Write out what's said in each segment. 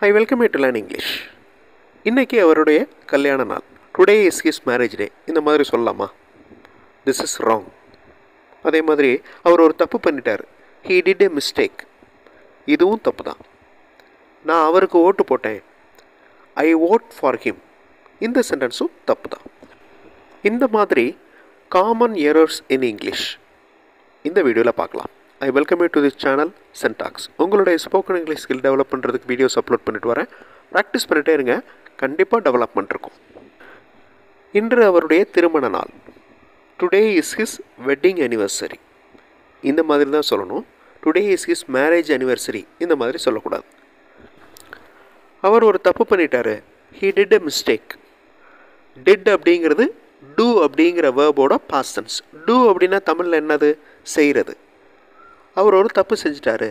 I welcome you to learn English இன்றைக்கி அவருடைய கல்யாண நாள் today is his marriage day இந்த மாதிரி சொல்லலாமா திஸ் இஸ் ராங் அதே மாதிரி அவர் ஒரு தப்பு பண்ணிட்டார் ஹீ டிட் ஏ மிஸ்டேக் இதுவும் தப்பு தான் நான் அவருக்கு ஓட்டு போட்டேன் ஐ ஓட் ஃபார் ஹிம் இந்த சென்டென்ஸும் தப்பு தான் இந்த மாதிரி காமன் எரர்ஸ் இன் இங்கிலீஷ் இந்த வீடியோவில் பார்க்கலாம் I welcome you to this channel சென்டாக்ஸ் உங்களுடைய ஸ்போக்கன் இங்கிலீஷ் ஸ்கில் டெவலப் பண்ணுறதுக்கு வீடியோஸ் அப்லோட் பண்ணிட்டு வரேன் ப்ராக்டிஸ் பண்ணிட்டே இருங்க கண்டிப்பாக டெவலப்மெண்ட் இருக்கும் இன்று அவருடைய திருமண நாள் today is his wedding anniversary இந்த மாதிரி தான் சொல்லணும் today is his marriage anniversary இந்த மாதிரி சொல்லக்கூடாது அவர் ஒரு தப்பு பண்ணிட்டாரு he did a mistake did அப்படிங்கிறது டூ அப்படிங்கிற வேர்போட பாஸ்டன்ஸ் டூ அப்படின்னா தமிழில் என்னது செய்கிறது அவர் ஒரு தப்பு செஞ்சிட்டாரு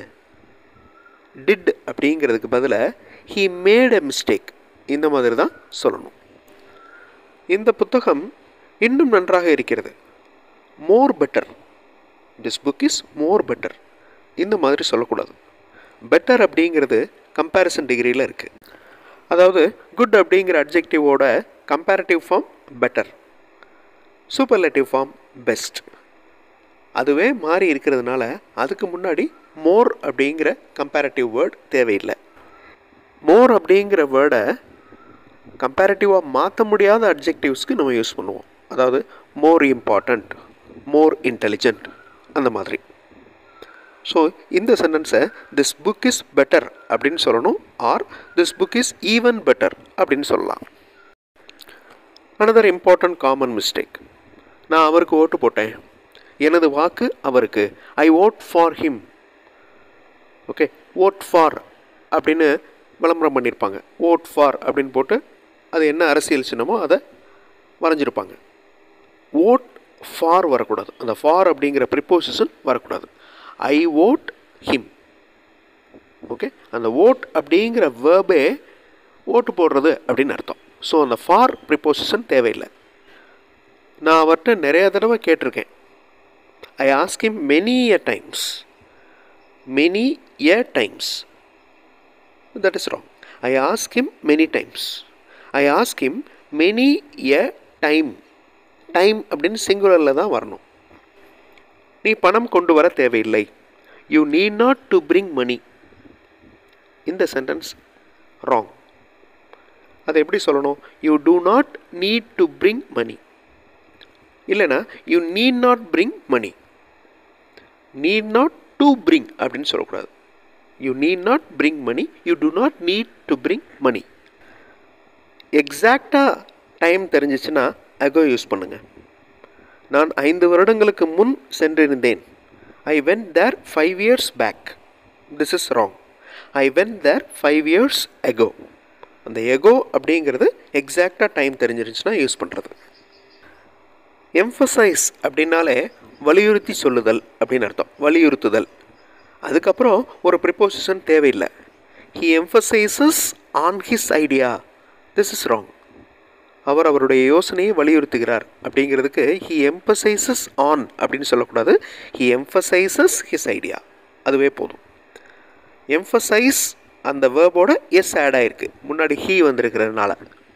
டிட் அப்படிங்கிறதுக்கு பதிலாக ஹீ மேட் எ மிஸ்டேக் இந்த மாதிரி தான் சொல்லணும் இந்த புத்தகம் இன்னும் நன்றாக இருக்கிறது more better this book is more better இந்த மாதிரி சொல்லக்கூடாது பெட்டர் அப்படிங்கிறது கம்பேரிசன் டிகிரியில் இருக்குது அதாவது குட் அப்படிங்கிற அட்ஜெக்டிவோட comparative form better superlative form best அதுவே மாறி இருக்கிறதுனால அதுக்கு முன்னாடி மோர் அப்படிங்கிற கம்பேரிட்டிவ் வேர்ட் தேவையில்லை மோர் அப்படிங்கிற வேர்டை கம்பேரிட்டிவாக மாற்ற முடியாத அட்ஜெக்டிவ்ஸ்க்கு நம்ம யூஸ் பண்ணுவோம் அதாவது மோர் இம்பார்ட்டண்ட் மோர் இன்டெலிஜென்ட் அந்த மாதிரி ஸோ இந்த சென்டென்ஸை திஸ் புக் இஸ் பெட்டர் அப்படின்னு சொல்லணும் or this book is even better அப்படின்னு சொல்லலாம் அனதர் இம்பார்ட்டன்ட் காமன் மிஸ்டேக் நான் அவருக்கு ஓட்டு போட்டேன் எனது வாக்கு அவருக்கு I vote for him okay vote for அப்படின்னு விளம்பரம் பண்ணியிருப்பாங்க ஓட் ஃபார் அப்படின்னு போட்டு அது என்ன அரசியல் சின்னமோ அதை வரைஞ்சிருப்பாங்க ஓட் ஃபார் வரக்கூடாது அந்த ஃபார் அப்படிங்கிற ப்ரிப்போசிஷன் வரக்கூடாது ஐ ஓட் ஹிம் ஓகே அந்த ஓட் அப்படிங்கிற வேர்பே ஓட்டு போடுறது அப்படின்னு அர்த்தம் ஸோ அந்த ஃபார் ப்ரிப்போசிஷன் தேவையில்லை நான் அவர்கிட்ட நிறைய தடவை கேட்டிருக்கேன் I ask him many a times many a times that is wrong I ask him many times I ask him many a time time அப்படின்னு சிங்குலரில் தான் வரணும் நீ பணம் கொண்டு வர தேவையில்லை you need not to bring money இந்த சென்டென்ஸ் ராங் அதை எப்படி சொல்லணும் you do not need to bring money இல்லைனா you need not bring money need not to bring அப்படின்னு சொல்லக்கூடாது you need not bring money you do not need to bring money எக்ஸாக்டாக time தெரிஞ்சிச்சுன்னா ago use பண்ணுங்கள் நான் ஐந்து வருடங்களுக்கு முன் சென்றிருந்தேன் I went there five years back this is wrong I went there five years ago அந்த எகோ அப்படிங்கிறது எக்ஸாக்டாக டைம் தெரிஞ்சிருந்துச்சுன்னா யூஸ் பண்ணுறது எம்ஃபசைஸ் அப்படின்னாலே வலியுறுத்தி சொல்லுதல் அப்படின்னு அர்த்தம் வலியுறுத்துதல் அதுக்கப்புறம் ஒரு ப்ரிப்போசிஷன் தேவையில்லை he emphasizes on his idea this is wrong அவர் அவருடைய யோசனையை வலியுறுத்துகிறார் அப்படிங்கிறதுக்கு ஹி எம்பசைசஸ் ஆன் அப்படின்னு சொல்லக்கூடாது ஹி எம்ஃபசைசஸ் ஹிஸ் ஐடியா அதுவே போதும் எம்ஃபசைஸ் அந்த வேர்போட எஸ் ஆட் ஆகிருக்கு முன்னாடி ஹீ வந்திருக்கிறதுனால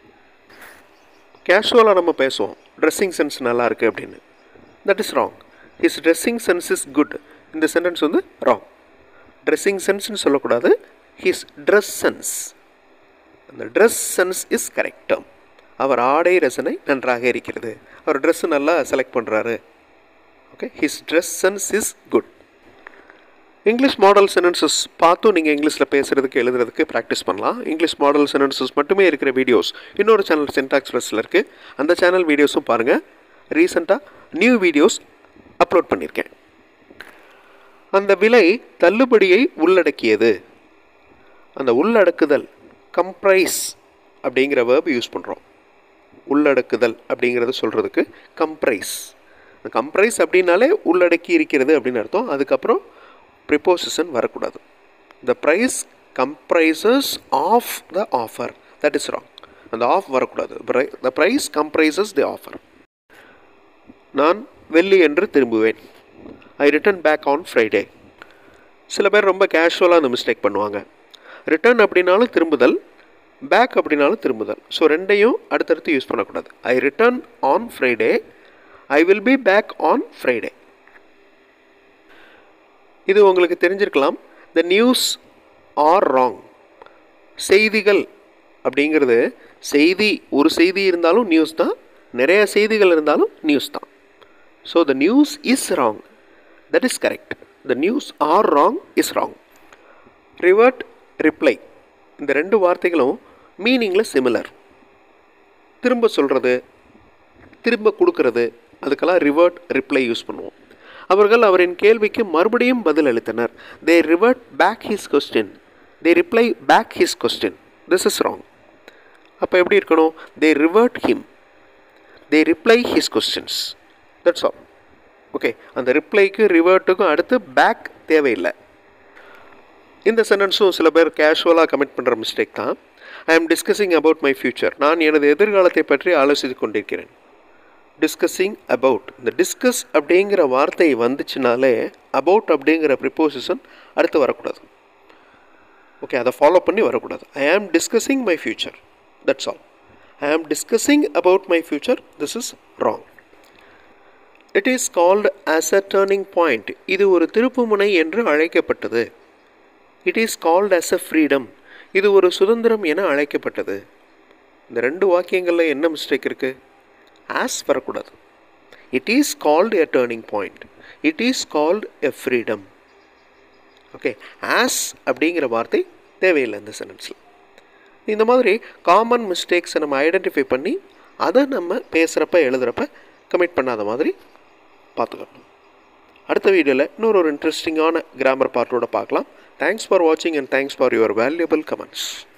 கேஷுவலாக நம்ம பேசுவோம் ட்ரெஸ்ஸிங் சென்ஸ் நல்லா இருக்குது அப்படின்னு that is wrong his dressing sense is good இந்த சென்டென்ஸ் வந்து ராங் ட்ரெஸ்ஸிங் சென்ஸ்னு சொல்லக்கூடாது ஹிஸ் ட்ரெஸ் சென்ஸ் அந்த dress sense is correct term அவர் ஆடை ரசனை நன்றாக இருக்கிறது அவர் ட்ரெஸ்ஸு நல்லா செலக்ட் பண்ணுறாரு okay his dress sense is good English model sentences பார்த்தும் நீங்கள் இங்கிலீஷில் பேசுகிறதுக்கு எழுதுறதுக்கு ப்ராக்டிஸ் பண்ணலாம் இங்கிலீஷ் மாடல் சென்டென்சஸ் மட்டுமே இருக்கிற வீடியோஸ் இன்னொரு சேனல் சென்டாக்ஸ் ப்ளஸில் இருக்குது அந்த சேனல் வீடியோஸும் பாருங்கள் ரீசெண்டாக நியூ வீடியோஸ் அப்லோட் பண்ணியிருக்கேன் அந்த விலை தள்ளுபடியை உள்ளடக்கியது அந்த உள்ளடக்குதல் கம்ப்ரைஸ் அப்படிங்கிற வேர்பு யூஸ் பண்ணுறோம் உள்ளடக்குதல் அப்படிங்கிறத சொல்கிறதுக்கு கம்ப்ரைஸ் கம்ப்ரைஸ் அப்படின்னாலே உள்ளடக்கி இருக்கிறது அப்படின்னு அர்த்தம் அதுக்கப்புறம் ப்ரிப்போசிஷன் வரக்கூடாது the price comprises of the offer that is wrong அந்த ஆஃப் வரக்கூடாது the price comprises the offer நான் வெள்ளி என்று திரும்புவேன் I return back on Friday சில பேர் ரொம்ப கேஷுவலாக அந்த மிஸ்டேக் பண்ணுவாங்க ரிட்டர்ன் அப்படின்னாலும் திரும்புதல் பேக் அப்படின்னாலும் திரும்புதல் ஸோ ரெண்டையும் அடுத்தடுத்து யூஸ் பண்ணக்கூடாது I return on Friday I will be back on Friday இது உங்களுக்கு தெரிஞ்சிருக்கலாம் த நியூஸ் ஆர் ராங் செய்திகள் அப்படிங்கிறது செய்தி ஒரு செய்தி இருந்தாலும் நியூஸ் தான் நிறைய செய்திகள் இருந்தாலும் நியூஸ் தான் so the news is wrong that is correct the news are wrong is wrong revert reply இந்த ரெண்டு வார்த்தைகளும் மீனிங்கில் சிமிலர் திரும்ப சொல்கிறது திரும்ப கொடுக்கறது அதுக்கெல்லாம் ரிவர்ட் ரிப்ளை யூஸ் பண்ணுவோம் அவர்கள் அவரின் கேள்விக்கு மறுபடியும் பதில் அளித்தனர் they revert back his question they reply back his question this is wrong அப்போ எப்படி இருக்கணும் they revert him they reply his questions that's all okay அந்த ரிப்ளைக்கு ரிவர்ட்டுக்கும் அடுத்து பேக் தேவையில்லை இந்த சென்டென்ஸும் சில பேர் கேஷுவலாக கமிட் பண்ணுற மிஸ்டேக் தான் I am discussing about my future நான் எனது எதிர்காலத்தை பற்றி ஆலோசித்து கொண்டிருக்கிறேன் டிஸ்கஸிங் அபவுட் இந்த டிஸ்கஸ் அப்படிங்கிற வார்த்தை வந்துச்சுனாலே அபவுட் அப்படிங்கிற ப்ரிப்போசிஷன் அடுத்து வரக்கூடாது ஓகே அதை ஃபாலோ பண்ணி வரக்கூடாது I am discussing my future that's all I am discussing about my future this is wrong it is called as a turning point இது ஒரு திருப்புமுனை என்று அழைக்கப்பட்டது it is called as a freedom இது ஒரு சுதந்திரம் என அழைக்கப்பட்டது இந்த ரெண்டு வாக்கியங்களில் என்ன மிஸ்டேக் இருக்குது ஆஸ் வரக்கூடாது it is called a turning point it is called a freedom okay as அப்படிங்கிற வார்த்தை தேவையில்லை இந்த சென்டென்ஸில் இந்த மாதிரி காமன் மிஸ்டேக்ஸை நம்ம ஐடென்டிஃபை பண்ணி அதை நம்ம பேசுகிறப்ப எழுதுகிறப்ப கமிட் பண்ணாத மாதிரி பார்த்துக்கணும் அடுத்த வீடியோவில் இன்னொரு ஒரு இன்ட்ரெஸ்டிங்கான கிராமர் பார்ட்டோட பார்க்கலாம் தேங்க்ஸ் ஃபார் வாட்சிங் and thanks for your valuable comments